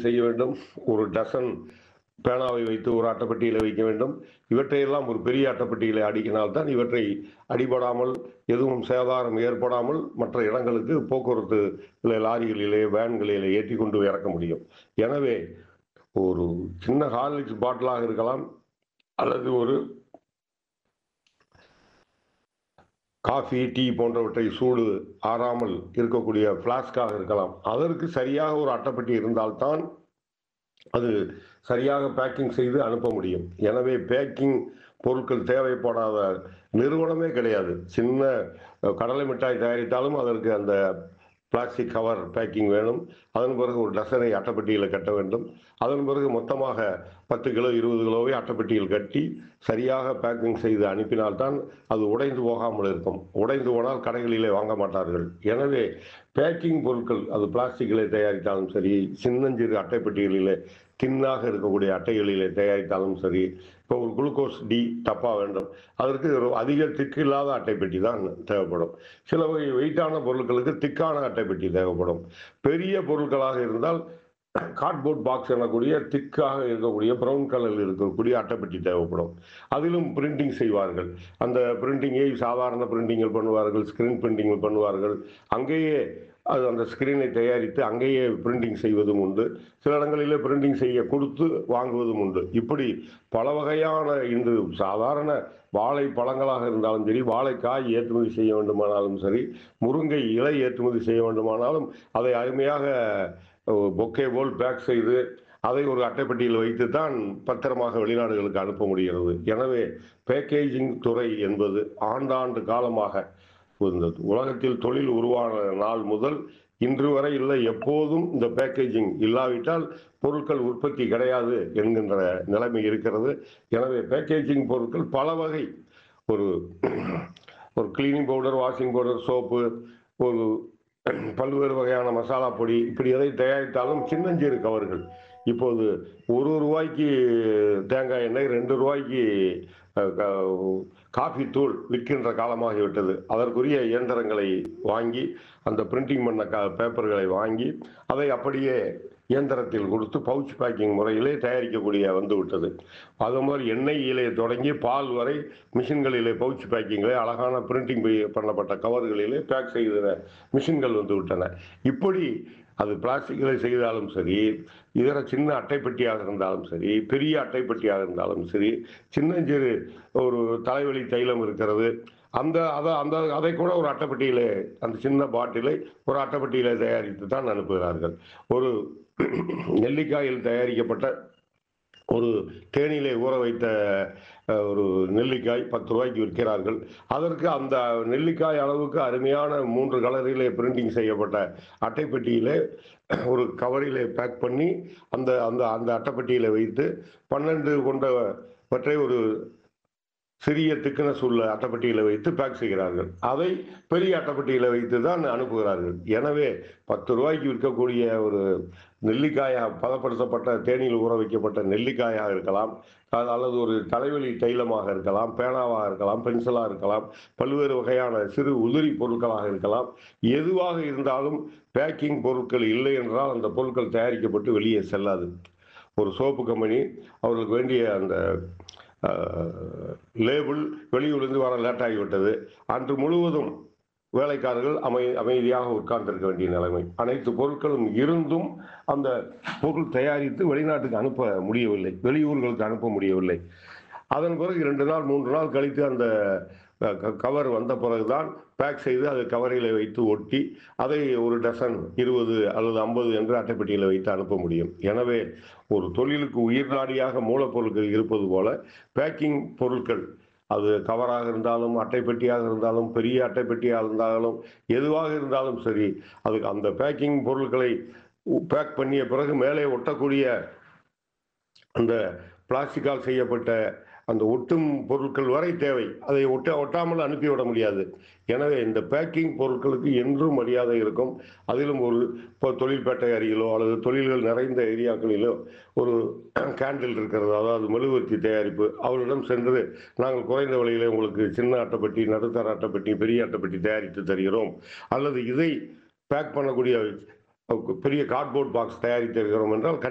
செய்ய வேண்டும் ஒரு டசன் பேனாவை வைத்து ஒரு அட்டைப்பெட்டியில் வைக்க வேண்டும் இவற்றையெல்லாம் ஒரு பெரிய அட்டைப்பெட்டியில் அடுக்கினால்தான் இவற்றை அடிபடாமல் எதுவும் சேதாரம் ஏற்படாமல் மற்ற இடங்களுக்கு போக்குவரத்து இல்லை லாரிகளிலே வேன்களிலே ஏற்றி கொண்டு இறக்க முடியும் எனவே ஒரு சின்ன ஹார்லிக்ஸ் பாட்டிலாக இருக்கலாம் அல்லது ஒரு காஃபி டீ போன்றவற்றை சூடு ஆறாமல் இருக்கக்கூடிய ஃப்ளாஸ்காக இருக்கலாம் அதற்கு சரியாக ஒரு அட்டைப்பெட்டி இருந்தால்தான் அது சரியாக பேக்கிங் செய்து அனுப்ப முடியும் எனவே பேக்கிங் பொருட்கள் தேவைப்படாத நிறுவனமே கிடையாது சின்ன அஹ், கடலை மிட்டாய் தயாரித்தாலும் அதற்கு அந்த பிளாஸ்டிக் கவர் பேக்கிங் வேணும் அதன் பிறகு ஒரு டசனை அட்டைப்பெட்டியில் கட்ட வேண்டும் அதன் பிறகு மொத்தமாக பத்து கிலோ இருபது கிலோவை அட்டைப்பெட்டியில் கட்டி சரியாக பேக்கிங் செய்து அனுப்பினால்தான் அது உடைந்து போகாமல் இருக்கும் உடைந்து போனால் கடைகளிலே வாங்க மாட்டார்கள் எனவே பேக்கிங் பொருட்கள் அது பிளாஸ்டிக்கிலே தயாரித்தாலும் சரி சின்னஞ்சிறு அட்டைப்பெட்டிகளிலே தின்னாக இருக்கக்கூடிய அட்டைகளிலே தயாரித்தாலும் சரி இப்போ ஒரு குளுக்கோஸ் டி டப்பா வேண்டும் அதற்கு ஒரு அதிக திக்கு இல்லாத அட்டைப்பெட்டி தான் தேவைப்படும் சில வகை வெயிட்டான பொருட்களுக்கு திக்கான அட்டைப்பெட்டி தேவைப்படும் பெரிய பொருட்களாக இருந்தால் கார்ட்போர்ட் பாக்ஸ் எனக்கூடிய திக்காக இருக்கக்கூடிய ப்ரௌன் கலரில் இருக்கக்கூடிய அட்டைப்பெட்டி தேவைப்படும் அதிலும் பிரிண்டிங் செய்வார்கள் அந்த பிரிண்டிங்கை சாதாரண பிரிண்டிங்கள் பண்ணுவார்கள் ஸ்கிரீன் பிரிண்டிங்கள் பண்ணுவார்கள் அங்கேயே அது அந்த ஸ்கிரீனை தயாரித்து அங்கேயே பிரிண்டிங் செய்வதும் உண்டு சில இடங்களிலே பிரிண்டிங் செய்ய கொடுத்து வாங்குவதும் உண்டு இப்படி பல வகையான இன்று சாதாரண வாழை பழங்களாக இருந்தாலும் சரி வாழைக்காய் ஏற்றுமதி செய்ய வேண்டுமானாலும் சரி முருங்கை இலை ஏற்றுமதி செய்ய வேண்டுமானாலும் அதை அருமையாக பொக்கே போல் பேக் செய்து அதை ஒரு அட்டைப்பெட்டியில் வைத்து தான் பத்திரமாக வெளிநாடுகளுக்கு அனுப்ப முடிகிறது எனவே பேக்கேஜிங் துறை என்பது ஆண்டாண்டு காலமாக இந்த உலகத்தில் தொழில் உருவான நாள் முதல் இன்று வரை இல்லை எப்போதும் இந்த பேக்கேஜிங் இல்லாவிட்டால் பொருட்கள் உற்பத்தி கிடையாது என்கின்ற நிலைமை இருக்கிறது எனவே பேக்கேஜிங் பொருட்கள் பல வகை ஒரு ஒரு cleaning powder washing powder soap ஒரு பல்வேறு வகையான மசாலா பொடி இப்படி எதை தயாரித்தாலும் சின்னஞ்சிறு கவர்கள் இப்போது ஒரு ரூபாய்க்கு தேங்காய் எண்ணெய் ரெண்டு ரூபாய்க்கு அஹ், க- காஃபி தூள் விற்கின்ற காலமாகிவிட்டது அதற்குரிய இயந்திரங்களை வாங்கி அந்த பிரிண்டிங் பண்ண க பேப்பர்களை வாங்கி அதை அப்படியே இயந்திரத்தில் கொடுத்து பவுச் பேக்கிங் முறையிலே தயாரிக்கக்கூடிய வந்து விட்டது அது மாதிரி எண்ணெயிலே தொடங்கி பால் வரை மிஷின்களிலே பவுச் பேக்கிங்கிலே அழகான பிரிண்டிங் பண்ணப்பட்ட கவர்களிலே பேக் செய்த மிஷின்கள் வந்து விட்டன இப்படி அது பிளாஸ்டிக்கில் செய்தாலும் சரி இதர சின்ன அட்டைப்பெட்டியாக இருந்தாலும் சரி பெரிய அட்டைப்பெட்டியாக இருந்தாலும் சரி சின்னஞ்சிறு ஒரு தலைவலி தைலம் இருக்கிறது அந்த அதை அந்த அதை கூட ஒரு அட்டைப்பெட்டியிலே அந்த சின்ன பாட்டிலை ஒரு அட்டைப்பெட்டியிலே தயாரித்து தான் அனுப்புகிறார்கள் ஒரு நெல்லிக்காயில் தயாரிக்கப்பட்ட ஒரு தேனிலே ஊற வைத்த அஹ், ஒரு நெல்லிக்காய் பத்து ரூபாய்க்கு விற்கிறார்கள் அதற்கு அந்த நெல்லிக்காய் அளவுக்கு அருமையான மூன்று கலரிலே பிரிண்டிங் செய்யப்பட்ட அட்டைப்பெட்டியிலே ஒரு கவரிலே பேக் பண்ணி அந்த அந்த அந்த அட்டைப்பெட்டியில வைத்து பன்னெண்டு கொண்டவற்றை ஒரு சிறிய திக்னஸ் உள்ள அட்டைப்பெட்டியில் வைத்து பேக் செய்கிறார்கள் அதை பெரிய அட்டைப்பெட்டியில் வைத்து தான் அனுப்புகிறார்கள் எனவே பத்து ரூபாய்க்கு விற்கக்கூடிய ஒரு நெல்லிக்காயாக பதப்படுத்தப்பட்ட தேனியில் ஊற வைக்கப்பட்ட நெல்லிக்காயாக இருக்கலாம் அது அல்லது ஒரு தலைவலி தைலமாக இருக்கலாம் பேனாவாக இருக்கலாம் பென்சிலாக இருக்கலாம் பல்வேறு வகையான சிறு உதிரி பொருட்களாக இருக்கலாம் எதுவாக இருந்தாலும் பேக்கிங் பொருட்கள் இல்லை என்றால் அந்த பொருட்கள் தயாரிக்கப்பட்டு வெளியே செல்லாது ஒரு சோப்பு கம்பெனி அவர்களுக்கு வேண்டிய அந்த லேபிள் வெளியூர்லேருந்து வர லேட் ஆகிவிட்டது அன்று முழுவதும் வேலைக்காரர்கள் அமை அமைதியாக உட்கார்ந்திருக்க வேண்டிய நிலைமை அனைத்து பொருட்களும் இருந்தும் அந்த பொருள் தயாரித்து வெளிநாட்டுக்கு அனுப்ப முடியவில்லை வெளியூர்களுக்கு அனுப்ப முடியவில்லை அதன் பிறகு இரண்டு நாள் மூன்று நாள் கழித்து அந்த அஹ், க- கவர் வந்த பிறகுதான் பேக் செய்து அதை கவரில் வைத்து ஒட்டி அதை ஒரு டசன் இருபது அல்லது ஐம்பது என்று அட்டைப்பெட்டியில் வைத்து அனுப்ப முடியும் எனவே ஒரு தொழிலுக்கு உயிர்நாடியாக மூலப்பொருட்கள் இருப்பது போல பேக்கிங் பொருட்கள் அது கவராக இருந்தாலும் அட்டைப்பெட்டியாக இருந்தாலும் பெரிய அட்டைப்பெட்டியாக இருந்தாலும் எதுவாக இருந்தாலும் சரி அதுக்கு அந்த பேக்கிங் பொருட்களை பேக் பண்ணிய பிறகு மேலே ஒட்டக்கூடிய அந்த பிளாஸ்டிக்கால் செய்யப்பட்ட அந்த ஒட்டும் பொருட்கள் வரை தேவை அதை ஒட்ட ஒட்டாமல் அனுப்பிவிட முடியாது எனவே இந்த பேக்கிங் பொருட்களுக்கு என்றும் மரியாதை இருக்கும் அதிலும் ஒரு இப்போ தொழில்பேட்டை அருகிலோ அல்லது தொழில்கள் நிறைந்த ஏரியாக்களிலோ ஒரு கேண்டில் இருக்கிறது அதாவது மெழுகுவர்த்தி தயாரிப்பு அவரிடம் சென்று நாங்கள் குறைந்த விலையிலே உங்களுக்கு சின்ன அட்டைப்பெட்டி நடுத்தர அட்டைப்பெட்டி பெரிய அட்டைப்பெட்டி தயாரித்து தருகிறோம் அல்லது இதை பேக் பண்ணக்கூடிய பெரிய கார்ட்போர்ட் பாக்ஸ் தயாரித்து இருக்கிறோம் என்றால்